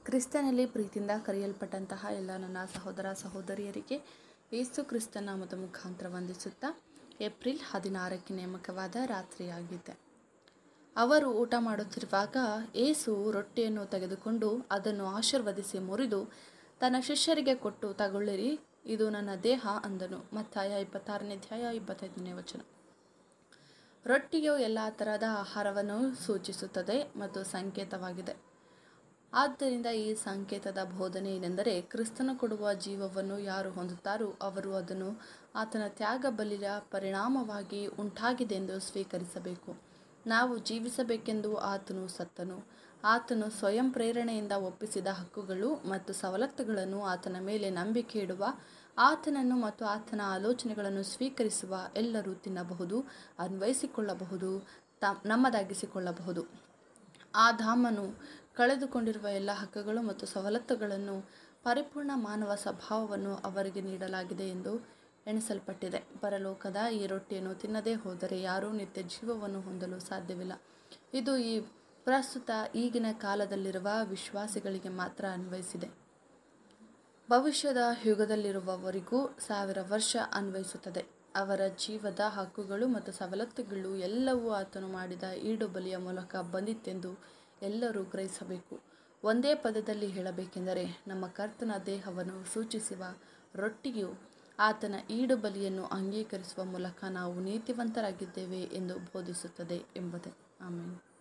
ಕ್ರಿಸ್ತನಲ್ಲಿ ಪ್ರೀತಿಯಿಂದ ಕರೆಯಲ್ಪಟ್ಟಂತಹ ಎಲ್ಲ ನನ್ನ ಸಹೋದರ ಸಹೋದರಿಯರಿಗೆ ಯೇಸು ಕ್ರಿಸ್ತ ನಾಮದ ಮುಖಾಂತರ ವಂದಿಸುತ್ತಾ ಏಪ್ರಿಲ್ ಹದಿನಾರಕ್ಕೆ ನೇಮಕವಾದ ರಾತ್ರಿಯಾಗಿದೆ ಅವರು ಊಟ ಮಾಡುತ್ತಿರುವಾಗ ಏಸು ರೊಟ್ಟಿಯನ್ನು ತೆಗೆದುಕೊಂಡು ಅದನ್ನು ಆಶೀರ್ವದಿಸಿ ಮುರಿದು ತನ್ನ ಶಿಷ್ಯರಿಗೆ ಕೊಟ್ಟು ತಗೊಳ್ಳಿರಿ ಇದು ನನ್ನ ದೇಹ ಅಂದನು ಮತ್ತಾಯ ಇಪ್ಪತ್ತಾರನೇ ಅಧ್ಯಾಯ ಇಪ್ಪತ್ತೈದನೇ ವಚನ ರೊಟ್ಟಿಯು ಎಲ್ಲ ತರಹದ ಆಹಾರವನ್ನು ಸೂಚಿಸುತ್ತದೆ ಮತ್ತು ಸಂಕೇತವಾಗಿದೆ ಆದ್ದರಿಂದ ಈ ಸಂಕೇತದ ಬೋಧನೆ ಏನೆಂದರೆ ಕ್ರಿಸ್ತನು ಕೊಡುವ ಜೀವವನ್ನು ಯಾರು ಹೊಂದುತ್ತಾರೋ ಅವರು ಅದನ್ನು ಆತನ ತ್ಯಾಗ ಬಲಿಯ ಪರಿಣಾಮವಾಗಿ ಉಂಟಾಗಿದೆ ಎಂದು ಸ್ವೀಕರಿಸಬೇಕು ನಾವು ಜೀವಿಸಬೇಕೆಂದು ಆತನು ಸತ್ತನು ಆತನು ಸ್ವಯಂ ಪ್ರೇರಣೆಯಿಂದ ಒಪ್ಪಿಸಿದ ಹಕ್ಕುಗಳು ಮತ್ತು ಸವಲತ್ತುಗಳನ್ನು ಆತನ ಮೇಲೆ ನಂಬಿಕೆ ಇಡುವ ಆತನನ್ನು ಮತ್ತು ಆತನ ಆಲೋಚನೆಗಳನ್ನು ಸ್ವೀಕರಿಸುವ ಎಲ್ಲರೂ ತಿನ್ನಬಹುದು ಅನ್ವಯಿಸಿಕೊಳ್ಳಬಹುದು ತ ನಮ್ಮದಾಗಿಸಿಕೊಳ್ಳಬಹುದು ಆ ಧಾಮನು ಕಳೆದುಕೊಂಡಿರುವ ಎಲ್ಲ ಹಕ್ಕುಗಳು ಮತ್ತು ಸವಲತ್ತುಗಳನ್ನು ಪರಿಪೂರ್ಣ ಮಾನವ ಸ್ವಭಾವವನ್ನು ಅವರಿಗೆ ನೀಡಲಾಗಿದೆ ಎಂದು ಎಣಿಸಲ್ಪಟ್ಟಿದೆ ಪರಲೋಕದ ಈ ರೊಟ್ಟಿಯನ್ನು ತಿನ್ನದೇ ಹೋದರೆ ಯಾರೂ ನಿತ್ಯ ಜೀವವನ್ನು ಹೊಂದಲು ಸಾಧ್ಯವಿಲ್ಲ ಇದು ಈ ಪ್ರಸ್ತುತ ಈಗಿನ ಕಾಲದಲ್ಲಿರುವ ವಿಶ್ವಾಸಿಗಳಿಗೆ ಮಾತ್ರ ಅನ್ವಯಿಸಿದೆ ಭವಿಷ್ಯದ ಯುಗದಲ್ಲಿರುವವರಿಗೂ ಸಾವಿರ ವರ್ಷ ಅನ್ವಯಿಸುತ್ತದೆ ಅವರ ಜೀವದ ಹಕ್ಕುಗಳು ಮತ್ತು ಸವಲತ್ತುಗಳು ಎಲ್ಲವೂ ಆತನು ಮಾಡಿದ ಈಡು ಬಲಿಯ ಮೂಲಕ ಬಂದಿತ್ತೆಂದು ಎಲ್ಲರೂ ಗ್ರಹಿಸಬೇಕು ಒಂದೇ ಪದದಲ್ಲಿ ಹೇಳಬೇಕೆಂದರೆ ನಮ್ಮ ಕರ್ತನ ದೇಹವನ್ನು ಸೂಚಿಸುವ ರೊಟ್ಟಿಯು ಆತನ ಈಡು ಬಲಿಯನ್ನು ಅಂಗೀಕರಿಸುವ ಮೂಲಕ ನಾವು ನೀತಿವಂತರಾಗಿದ್ದೇವೆ ಎಂದು ಬೋಧಿಸುತ್ತದೆ ಎಂಬುದೇ ಆಮೇಲೆ